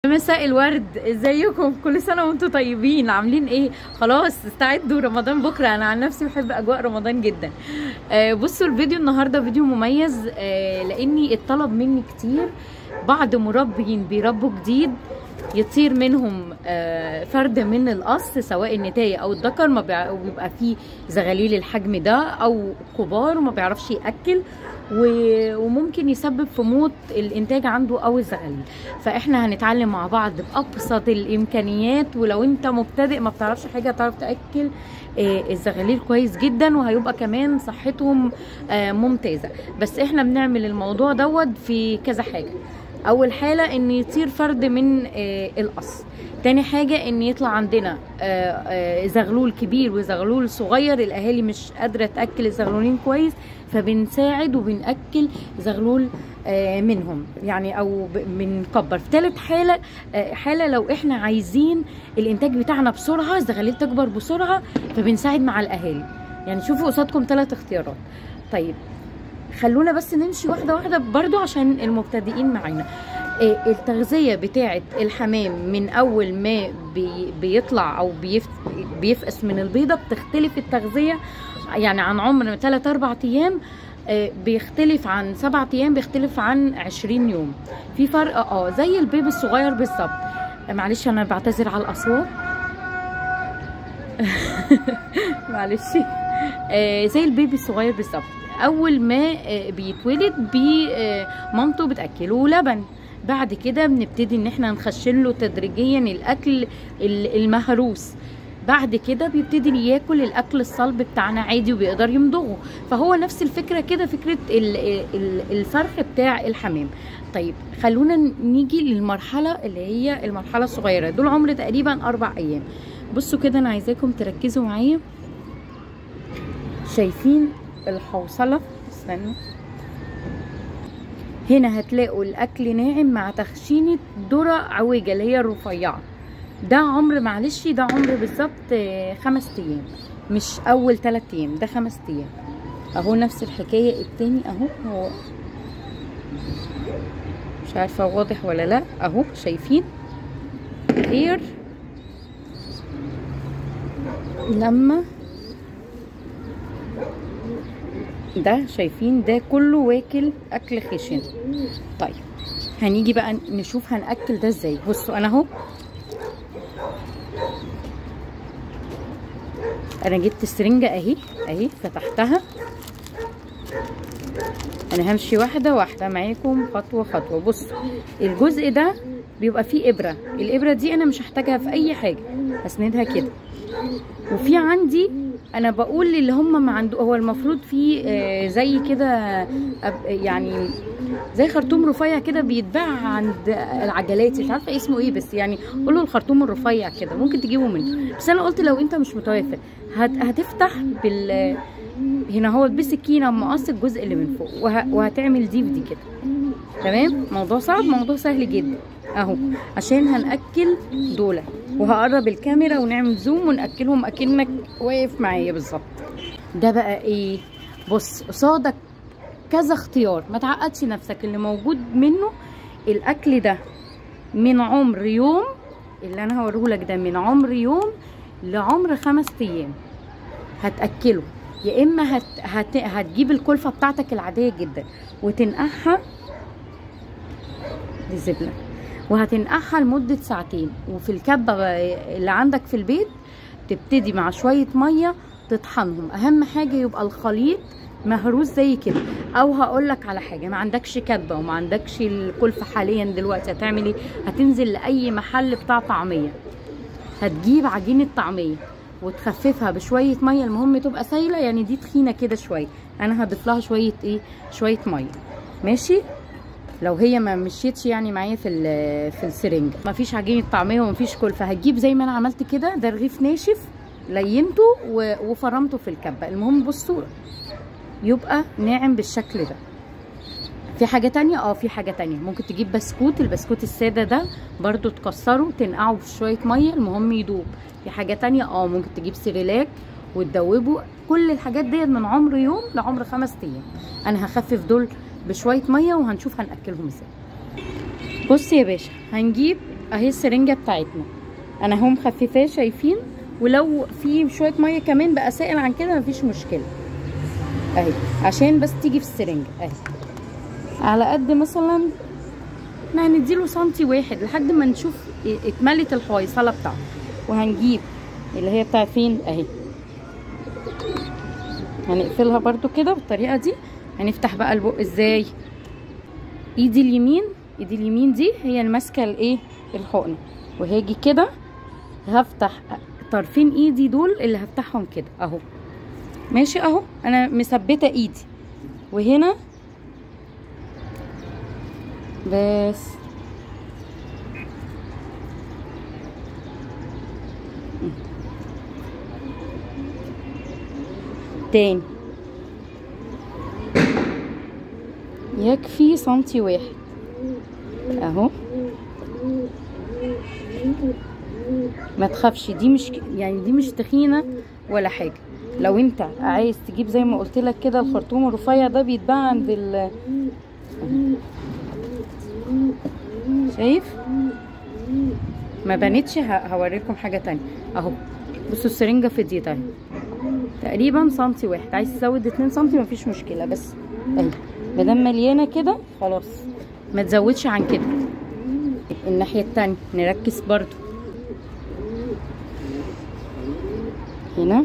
مساء الورد ازيكم كل سنه وانتم طيبين عاملين ايه خلاص استعدوا رمضان بكره انا عن نفسي بحب اجواء رمضان جدا آه بصوا الفيديو النهارده فيديو مميز آه لاني اتطلب مني كتير بعض مربين بيربوا جديد يطير منهم آه فرد من القص سواء النتاية او الذكر ما بيبقى فيه زغاليل الحجم ده او كبار وما بيعرفش ياكل وممكن يسبب في موت الانتاج عنده او الزغاليل فاحنا هنتعلم مع بعض بابسط الامكانيات ولو انت مبتدئ ما بتعرفش حاجه تعرف تاكل الزغاليل كويس جدا وهيبقى كمان صحتهم ممتازه بس احنا بنعمل الموضوع دوت في كذا حاجه اول حاله ان يطير فرد من القص تاني حاجة ان يطلع عندنا زغلول كبير وزغلول صغير الاهالي مش قادرة تأكل الزغلولين كويس فبنساعد وبنأكل زغلول منهم يعني او بنكبر في تالت حالة حالة لو احنا عايزين الانتاج بتاعنا بسرعة الزغاليل تكبر بسرعة فبنساعد مع الاهالي يعني شوفوا قصادكم ثلاث اختيارات طيب خلونا بس نمشي واحدة واحدة برضو عشان المبتدئين معانا التغذية بتاعة الحمام من أول ما بي بيطلع أو بيف بيفقس من البيضة بتختلف التغذية يعني عن عمر 3 4 أيام بيختلف عن 7 أيام بيختلف عن 20 يوم في فرق اه زي البيبي الصغير بالظبط معلش أنا بعتذر على الأصوات معلش زي البيبي الصغير بالظبط اول ما بيتولد مامته بتاكله لبن بعد كده بنبتدي ان احنا نخشن له تدريجيا الاكل المهروس بعد كده بيبتدي ياكل الاكل الصلب بتاعنا عادي وبيقدر يمضغه فهو نفس الفكره كده فكره الفرخ بتاع الحمام طيب خلونا نيجي للمرحله اللي هي المرحله الصغيره دول عمر تقريبا اربع ايام بصوا كده انا عايزاكم تركزوا معايا شايفين الحوصله استنوا هنا هتلاقوا الاكل ناعم مع تخشينه ذره عوجه اللي هي الرفيعه ده عمر معلش ده عمر بالظبط خمس ايام مش اول تلات ايام ده خمس ايام اهو نفس الحكايه التاني اهو هو مش عارفه واضح ولا لا اهو شايفين غير لما ده شايفين ده كله واكل اكل خشن طيب هنيجي بقى نشوف هنأكل ده ازاي بصوا انا اهو انا جبت السرنجة اهي اهي فتحتها انا همشي واحدة واحدة معاكم خطوة خطوة بصوا الجزء ده بيبقى فيه ابرة الابرة دي انا مش هحتاجها في اي حاجة هسندها كده وفي عندي انا بقول اللي هم ما عنده هو المفروض في آه زي كده يعني زي خرطوم رفيع كده بيتباع عند العجلات مش عارفه اسمه ايه بس يعني قولوا الخرطوم الرفيع كده ممكن تجيبوا منه بس انا قلت لو انت مش متوافر هت هتفتح بال هنا هو بسكينه مقص الجزء اللي من فوق وه... وهتعمل دي ودي كده تمام موضوع صعب موضوع سهل جدا اهو عشان هنأكل دول وهقرب الكاميرا ونعمل زوم ونأكلهم اكنك واقف معايا بالظبط ده بقى ايه بص قصادك كذا اختيار ما تعقدش نفسك اللي موجود منه الاكل ده من عمر يوم اللي انا هوريهولك ده من عمر يوم لعمر خمس ايام هتاكله يا اما هت... هت... هتجيب الكلفه بتاعتك العاديه جدا وتنقعها دي زبله وهتنقعها لمده ساعتين وفي الكبه اللي عندك في البيت تبتدي مع شويه ميه تطحنهم اهم حاجه يبقى الخليط مهروس زي كده او هقول لك على حاجه ما عندكش كبه وما عندكش الكلفه حاليا دلوقتي هتعمل ايه هتنزل لاي محل بتاع طعميه هتجيب عجينه طعميه وتخففها بشويه ميه المهم تبقى سايله يعني دي تخينه كده شويه انا هضيف لها شويه ايه شويه ميه ماشي لو هي ما مشيتش يعني معايا في في السرنج مفيش عجينه طعميه ومفيش كلفه هتجيب زي ما انا عملت كده ده رغيف ناشف لينته وفرمته في الكبه المهم بصوا يبقى ناعم بالشكل ده في حاجة تانية اه في حاجة تانية ممكن تجيب بسكوت البسكوت السادة ده برضو تكسره تنقعه بشوية مية المهم يدوب في حاجة تانية اه ممكن تجيب سيريلاك وتدوبه كل الحاجات ديت من عمر يوم لعمر خمس ايام انا هخفف دول بشوية مية وهنشوف هنأكلهم ازاي بص يا باشا هنجيب اهي السرنجه بتاعتنا انا اهو مخففاه شايفين ولو في شويه ميه كمان بقى سائل عن كده مفيش مشكله اهي عشان بس تيجي في السرنجه اهي على قد مثلا احنا هنديله سنتي واحد لحد ما نشوف اتملت الحويصله بتاعته وهنجيب اللي هي بتاعت فين اهي هنقفلها برضو كده بالطريقه دي هنفتح بقى البق ازاي ايدي اليمين ايدي اليمين دي هي اللي ماسكه الايه الحقنه وهاجي كده هفتح طرفين ايدي دول اللي هفتحهم كده اهو ماشي اهو انا مثبته ايدي وهنا بس تاني يكفي سنتي واحد اهو ما تخافش دي مش يعني دي مش تخينه ولا حاجه لو انت عايز تجيب زي ما قلت لك كده الخرطوم الرفيع ده بيتباع عند ال شايف ما بانتش هوريكم حاجه تانية اهو بصوا السرنجه فضيت اهي تقريبا سنتي واحد عايز تزود اتنين سنتي مفيش مشكله بس اهي مادام مليانه كده خلاص ما تزودش عن كده الناحيه التانية نركز برضو هنا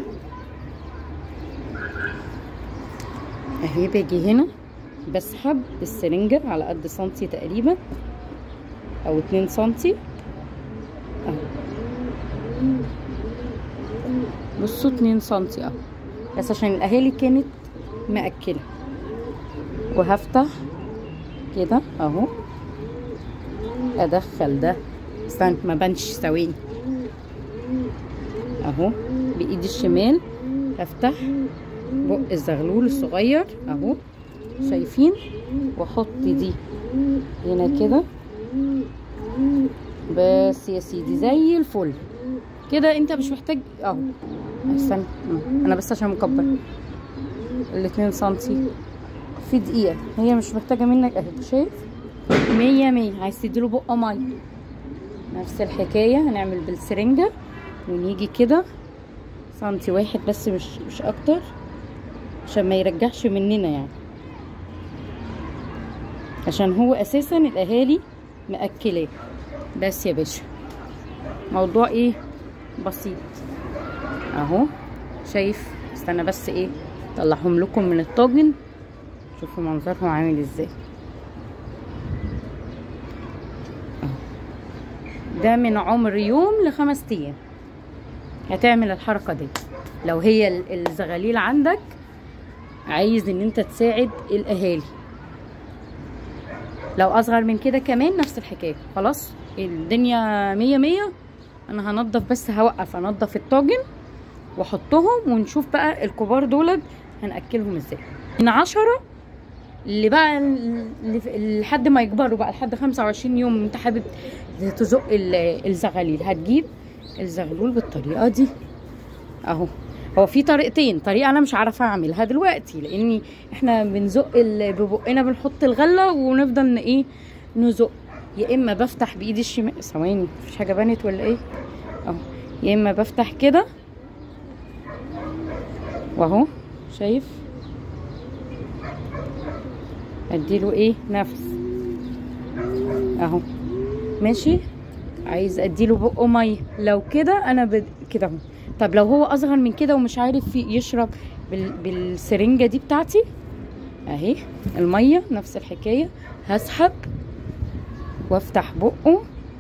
اهي باجي هنا بسحب السرنجة على قد سنتي تقريبا او اتنين سنتي اهو بصوا اتنين سنتي اهو بس عشان الاهالي كانت مأكلة وهفتح كده اهو ادخل ده استنى ما بانش ثواني اهو بايدي الشمال هفتح بق الزغلول الصغير اهو شايفين واحط دي هنا كده بس يا سيدي زي الفل كده انت مش محتاج اهو استنى انا بس عشان مكبر الاتنين سنتي في دقيقة هي مش محتاجة منك اهي شايف مية مية عايز تديله بقة مية نفس الحكاية هنعمل بالسرنجة ونيجي كده سنتي واحد بس مش مش اكتر عشان ما يرجعش مننا يعني عشان هو اساسا الاهالي مأكلاه بس يا باشا موضوع ايه بسيط اهو شايف استنى بس ايه طلعهم لكم من الطاجن شوفوا منظرهم عامل ازاي ده من عمر يوم لخمس ايام هتعمل الحركة دي لو هي الزغاليل عندك عايز ان انت تساعد الاهالي لو اصغر من كده كمان نفس الحكاية خلاص الدنيا مية مية انا هنضف بس هوقف انضف الطاجن واحطهم ونشوف بقى الكبار دولت هنأكلهم ازاي من عشرة اللي بقى اللي لحد ما يكبروا بقى لحد خمسة وعشرين يوم انت حابب تزق الزغاليل هتجيب الزغلول بالطريقة دي اهو هو في طريقتين طريقة انا مش عارفة اعملها دلوقتي لاني احنا بنزق ببقنا بنحط الغلة ونفضل ايه نزق يا اما بفتح بايدي الشمال ثواني مفيش حاجة بانت ولا ايه اهو يا اما بفتح كده واهو شايف اديله ايه نفس اهو ماشي عايز اديله بقه ميه لو كده انا بد... كده اهو طب لو هو اصغر من كده ومش عارف يشرب بال... بالسرنجه دي بتاعتي اهي الميه نفس الحكايه هسحب وافتح بقه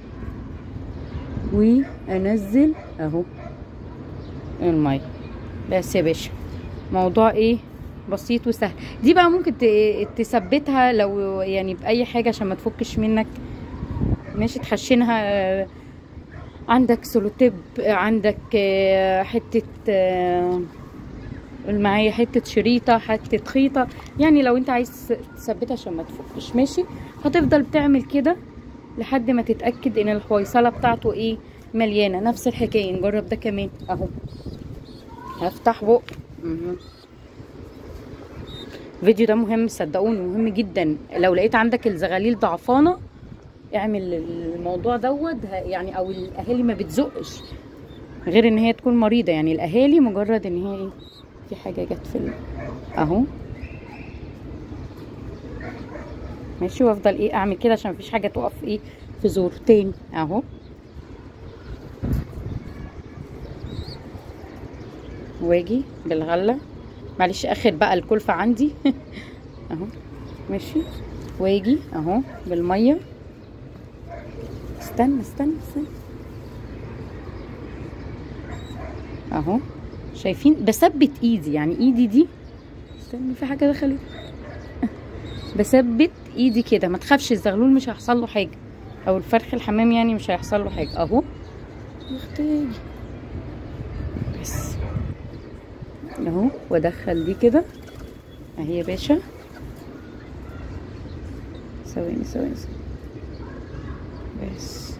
وانزل اهو الميه بس يا باشا موضوع ايه بسيط وسهل دي بقى ممكن تثبتها لو يعني باي حاجه عشان ما تفكش منك ماشي تحشنها عندك سولوتيب عندك حته معايا حته شريطه حته خيطه يعني لو انت عايز تثبتها عشان ما تفكش ماشي هتفضل بتعمل كده لحد ما تتاكد ان الحويصله بتاعته ايه مليانه نفس الحكايه نجرب ده كمان اهو هفتح بق الفيديو ده مهم صدقوني مهم جدا لو لقيت عندك الزغاليل ضعفانه اعمل الموضوع دوت ه- يعني او الاهالي ما بتزقش غير ان هي تكون مريضه يعني الاهالي مجرد ان هي ايه في حاجه جت في ال- اهو ماشي وافضل ايه اعمل كده عشان مفيش حاجه تقف ايه في زور تاني اهو واجي بالغله معلش اخر بقى الكلفه عندي اهو ماشي واجي اهو بالميه استنى استنى استنى اهو شايفين بثبت ايدي يعني ايدي دي استنى في حاجه دخلت بثبت ايدي كده ما تخافش الزغلول مش هيحصل له حاجه او الفرخ الحمام يعني مش هيحصل له حاجه اهو محتاج بس اهو وادخل دي كده اهي يا باشا ثواني ثواني ثواني. بس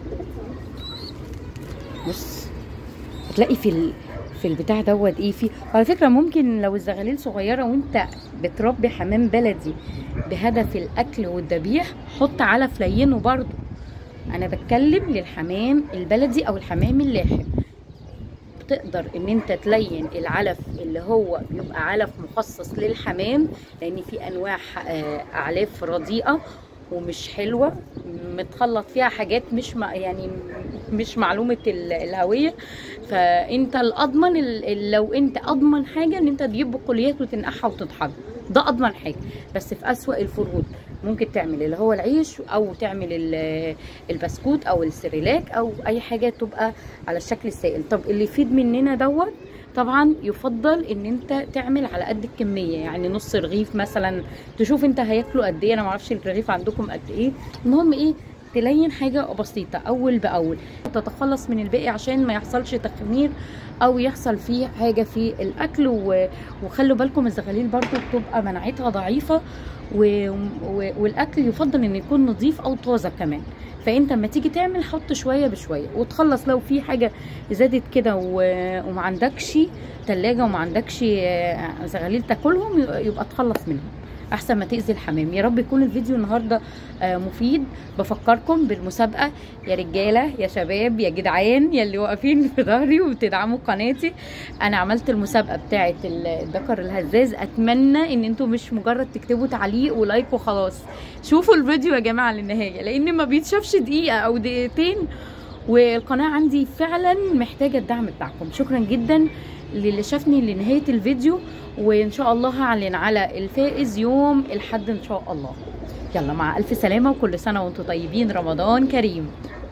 بص هتلاقي في ال... في البتاع دوت ايه في على فكره ممكن لو الزغاليل صغيره وانت بتربي حمام بلدي بهدف الاكل والذبيح حط علف لينه برضو انا بتكلم للحمام البلدي او الحمام اللاحم تقدر ان انت تلين العلف اللي هو بيبقى علف مخصص للحمام لان في انواع آه، اعلاف رديئه ومش حلوه متخلط فيها حاجات مش مع يعني مش معلومه ال- الهويه فانت الاضمن ال- ال- لو انت اضمن حاجه ان انت تجيب بقوليات وتنقعها وتطحن ده اضمن حاجه بس في اسوأ الفروض ممكن تعمل اللي هو العيش او تعمل ال- البسكوت او السريلاك او اي حاجه تبقى على الشكل السائل طب اللي يفيد مننا دوت طبعا يفضل ان انت تعمل على قد الكميه يعني نص رغيف مثلا تشوف انت هياكلوا قد ايه انا معرفش الرغيف عندكم قد ايه المهم ايه تلين حاجه بسيطه اول باول تتخلص من الباقي عشان ما يحصلش تخمير او يحصل فيه حاجه في الاكل و... وخلوا بالكم الزغاليل برضو بتبقى مناعتها ضعيفه و... و... والاكل يفضل ان يكون نظيف او طازه كمان فانت لما تيجي تعمل حط شويه بشويه وتخلص لو في حاجه زادت كده و... وما عندكش تلاجة وما عندكش آه، زغاليل تاكلهم يبقى تخلص منهم احسن ما تاذي الحمام يا رب يكون الفيديو النهارده آه، مفيد بفكركم بالمسابقه يا رجاله يا شباب يا جدعان يا اللي واقفين في ظهري وبتدعموا قناتي انا عملت المسابقه بتاعه الذكر الهزاز اتمنى ان انتم مش مجرد تكتبوا تعليق ولايك وخلاص شوفوا الفيديو يا جماعه للنهايه لان ما بيتشافش دقيقه او دقيقتين والقناه عندي فعلا محتاجه الدعم بتاعكم شكرا جدا للي شافني لنهايه الفيديو وان شاء الله هعلن على الفائز يوم الحد ان شاء الله يلا مع الف سلامه وكل سنه وانتم طيبين رمضان كريم